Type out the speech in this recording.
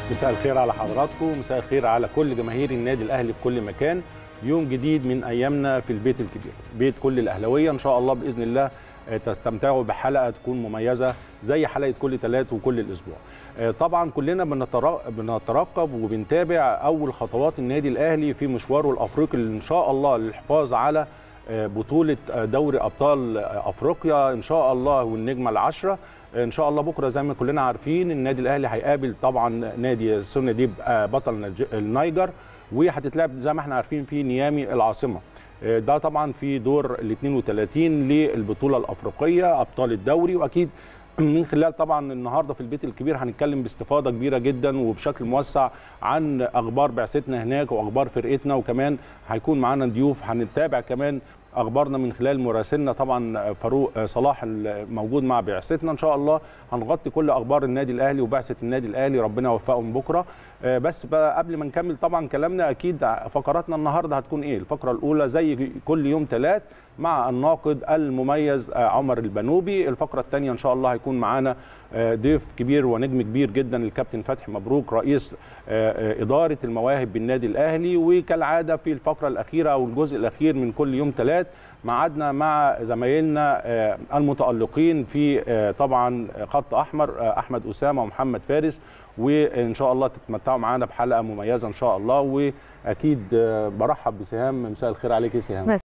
مساء الخير على حضراتكم مساء الخير على كل جماهير النادي الاهلي في كل مكان يوم جديد من ايامنا في البيت الكبير بيت كل الاهلاويه ان شاء الله باذن الله تستمتعوا بحلقه تكون مميزه زي حلقه كل ثلاث وكل الاسبوع طبعا كلنا بنترقب وبنتابع اول خطوات النادي الاهلي في مشواره الافريقي ان شاء الله للحفاظ على بطوله دوري ابطال افريقيا ان شاء الله والنجمه العشره ان شاء الله بكره زي ما كلنا عارفين النادي الاهلي هيقابل طبعا نادي سونيديب بطل النيجر وهتتلعب زي ما احنا عارفين في نيامي العاصمه ده طبعا في دور ال 32 للبطوله الافريقيه ابطال الدوري واكيد من خلال طبعا النهارده في البيت الكبير هنتكلم باستفاضه كبيره جدا وبشكل موسع عن اخبار بعثتنا هناك واخبار فرقتنا وكمان هيكون معانا ضيوف هنتابع كمان اخبارنا من خلال مراسلنا طبعا فاروق صلاح الموجود مع بعثتنا ان شاء الله هنغطي كل اخبار النادي الاهلي وبعثه النادي الاهلي ربنا يوفقهم بكره بس بقى قبل ما نكمل طبعا كلامنا اكيد فقراتنا النهارده هتكون ايه الفقره الاولى زي كل يوم ثلاث مع الناقد المميز عمر البنوبي الفقره الثانيه ان شاء الله هيكون معانا ضيف كبير ونجم كبير جدا الكابتن فتحي مبروك رئيس اداره المواهب بالنادي الاهلي وكالعاده في الفقره الاخيره او الجزء الاخير من كل يوم ثلاث معادنا مع زمايلنا المتالقين في طبعا خط احمر احمد اسامه ومحمد فارس وان شاء الله تتمتعوا معانا بحلقه مميزه ان شاء الله واكيد برحب بسهام مساء الخير عليك يا سهام